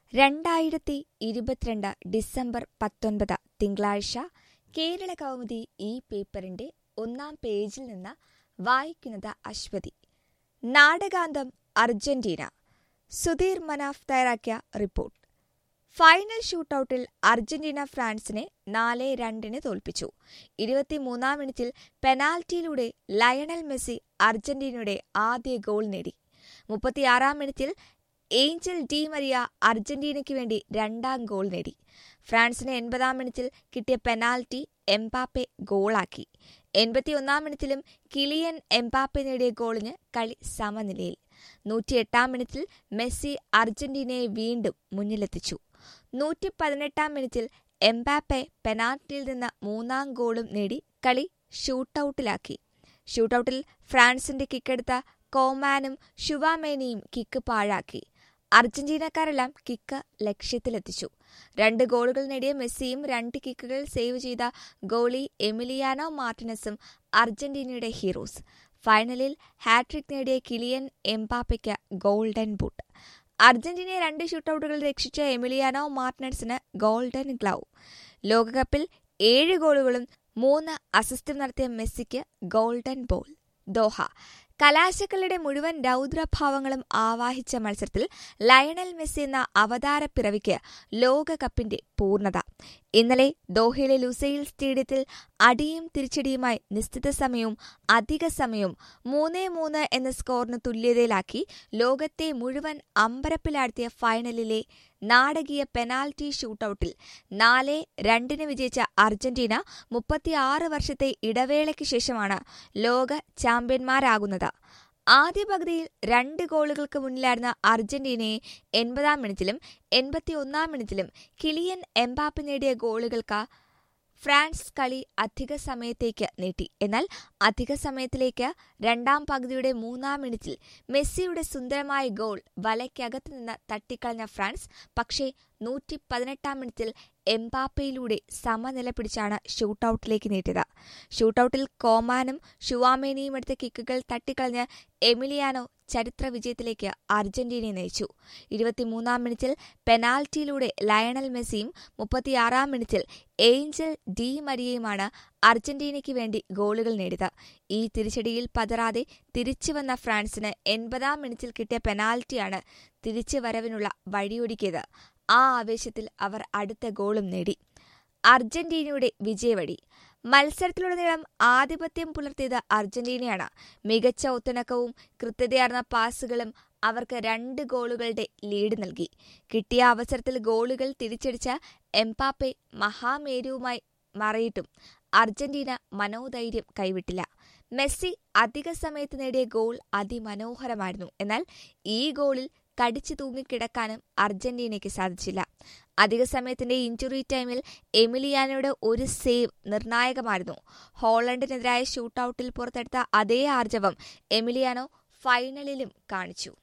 രണ്ടായിരത്തി ഇരുപത്തിരണ്ട് ഡിസംബർ പത്തൊൻപത് തിങ്കളാഴ്ച കേരള കൗമുദി ഈ പേപ്പറിന്റെ ഒന്നാം പേജിൽ നിന്ന് വായിക്കുന്നത് അശ്വതി നാടകാന്തം അർജന്റീന സുധീർ മനാഫ് തയ്യാറാക്കിയ റിപ്പോർട്ട് ഫൈനൽ ഷൂട്ടൌട്ടിൽ അർജന്റീന ഫ്രാൻസിനെ നാല് രണ്ടിന് തോൽപ്പിച്ചു ഇരുപത്തിമൂന്നാം മിനിറ്റിൽ പെനാൽറ്റിയിലൂടെ ലയണൽ മെസ്സി അർജന്റീനയുടെ ആദ്യ ഗോൾ നേടി മുപ്പത്തിയാറാം മിനിറ്റിൽ ഏഞ്ചൽ ഡി മരിയ അർജന്റീനയ്ക്ക് വേണ്ടി രണ്ടാം ഗോൾ നേടി ഫ്രാൻസിന് എൺപതാം മിനിറ്റിൽ കിട്ടിയ പെനാൽറ്റി എംപാപ്പെ ഗോളാക്കി എൺപത്തിയൊന്നാം മിനിറ്റിലും കിലിയൻ എംപാപ്പെ നേടിയ ഗോളിന് കളി സമനിലയിൽ നൂറ്റിയെട്ടാം മിനിറ്റിൽ മെസ്സി അർജന്റീനയെ വീണ്ടും മുന്നിലെത്തിച്ചു നൂറ്റി പതിനെട്ടാം മിനിറ്റിൽ എംപാപ്പെ പെനാൽറ്റിയിൽ നിന്ന് മൂന്നാം ഗോളും നേടി കളി ഷൂട്ടൌട്ടിലാക്കി ഷൂട്ടൌട്ടിൽ ഫ്രാൻസിന്റെ കിക്കെടുത്ത കോമാനും ഷുവാമേനിയും കിക്ക് പാഴാക്കി അർജന്റീനക്കാരെല്ലാം കിക്ക് ലക്ഷ്യത്തിലെത്തിച്ചു രണ്ട് ഗോളുകൾ നേടിയ മെസ്സിയും രണ്ട് കിക്കുകൾ സേവ് ചെയ്ത ഗോളി എമിലിയാനോ മാർട്ടിനസും അർജന്റീനയുടെ ഹീറോസ് ഫൈനലിൽ ഹാട്രിക് നേടിയ കിലിയൻ എംപാപ്പയ്ക്ക് ഗോൾഡൻ ബൂട്ട് അർജന്റീനയെ രണ്ട് ഷൂട്ടൌട്ടുകൾ രക്ഷിച്ച എമിലിയാനോ മാർട്ടിനസിന് ഗോൾഡൻ ഗ്ലൗ ലോകകപ്പിൽ ഏഴ് ഗോളുകളും മൂന്ന് അസിസ്റ്റും നടത്തിയ മെസ്സിക്ക് ഗോൾഡൻ ബോൾ ദോഹ കലാശക്കളുടെ മുഴുവൻ രൗദ്രഭാവങ്ങളും ആവാഹിച്ച മത്സരത്തിൽ ലയണൽ മെസ്സി എന്ന അവതാരപ്പിറവിക്ക് ലോകകപ്പിന്റെ പൂർണ്ണത ഇന്നലെ ദോഹയിലെ ലുസൈൽ സ്റ്റേഡിയത്തിൽ അടിയും തിരിച്ചടിയുമായി നിശ്ചിത സമയവും അധിക സമയവും മൂന്നേ മൂന്ന് എന്ന സ്കോറിന് തുല്യതയിലാക്കി ലോകത്തെ മുഴുവൻ അമ്പരപ്പിലാഴ്ത്തിയ ഫൈനലിലെ നാടകീയ പെനാൽറ്റി ഷൂട്ടൌട്ടിൽ നാല് രണ്ടിന് വിജയിച്ച അർജന്റീന മുപ്പത്തിയാറ് വർഷത്തെ ഇടവേളയ്ക്ക് ശേഷമാണ് ലോക ചാമ്പ്യന്മാരാകുന്നത് ആദ്യ പകുതിയിൽ രണ്ട് ഗോളുകൾക്ക് മുന്നിലായിരുന്ന അർജന്റീനയെ എൺപതാം മിനിറ്റിലും എൺപത്തിയൊന്നാം മിനിറ്റിലും കിലിയൻ എംബാപ്പ് നേടിയ ഗോളുകൾക്ക് ഫ്രാൻസ് കളി അധിക സമയത്തേക്ക് നീട്ടി എന്നാൽ അധിക സമയത്തിലേക്ക് രണ്ടാം പകുതിയുടെ മൂന്നാം മിനിറ്റിൽ മെസ്സിയുടെ സുന്ദരമായ ഗോൾ വലയ്ക്കകത്ത് നിന്ന് തട്ടിക്കളഞ്ഞ ഫ്രാൻസ് പക്ഷേ നൂറ്റി പതിനെട്ടാം മിനിറ്റിൽ എംപാപ്പയിലൂടെ സമനില പിടിച്ചാണ് ഷൂട്ടൌട്ടിലേക്ക് നീട്ടിയത് ഷൂട്ടൌട്ടിൽ കോമാനും ഷുവാമേനിയും എടുത്ത കിക്കുകൾ തട്ടിക്കളഞ്ഞ് എമിലിയാനോ ചരിത്ര വിജയത്തിലേക്ക് അർജന്റീനയെ നയിച്ചു ഇരുപത്തിമൂന്നാം മിനിറ്റിൽ പെനാൽറ്റിയിലൂടെ ലയണൽ മെസ്സിയും മുപ്പത്തിയാറാം മിനിറ്റിൽ ഏഞ്ചൽ ഡി മരിയയുമാണ് അർജന്റീനയ്ക്ക് വേണ്ടി ഗോളുകൾ നേടിയത് ഈ തിരിച്ചടിയിൽ പതറാതെ തിരിച്ചുവന്ന ഫ്രാൻസിന് എൺപതാം മിനിറ്റിൽ കിട്ടിയ പെനാൽറ്റിയാണ് തിരിച്ചുവരവിനുള്ള വഴിയൊരുക്കിയത് ആ ആവേശത്തിൽ അവർ അടുത്ത ഗോളും നേടി അർജന്റീനയുടെ വിജയവഴി മത്സരത്തിലുടനീളം ആധിപത്യം പുലർത്തിയത് അർജന്റീനയാണ് മികച്ച ഒത്തിണക്കവും കൃത്യതയാർന്ന പാസുകളും അവർക്ക് രണ്ട് ഗോളുകളുടെ ലീഡ് നൽകി കിട്ടിയ അവസരത്തിൽ ഗോളുകൾ തിരിച്ചടിച്ച എംപാപ്പെ മഹാമേരുവുമായി മറിയിട്ടും അർജന്റീന മനോധൈര്യം കൈവിട്ടില്ല മെസ്സി അധിക സമയത്ത് നേടിയ ഗോൾ അതിമനോഹരമായിരുന്നു എന്നാൽ ഈ ഗോളിൽ കടിച്ചു തൂങ്ങിക്കിടക്കാനും അർജന്റീനയ്ക്ക് സാധിച്ചില്ല അധിക സമയത്തിന്റെ ഇഞ്ചുറി ടൈമിൽ എമിലിയാനോയുടെ ഒരു സേവ് നിർണായകമായിരുന്നു ഹോളണ്ടിനെതിരായ ഷൂട്ടൌട്ടിൽ പുറത്തെടുത്ത അതേ ആർജവം എമിലിയാനോ ഫൈനലിലും കാണിച്ചു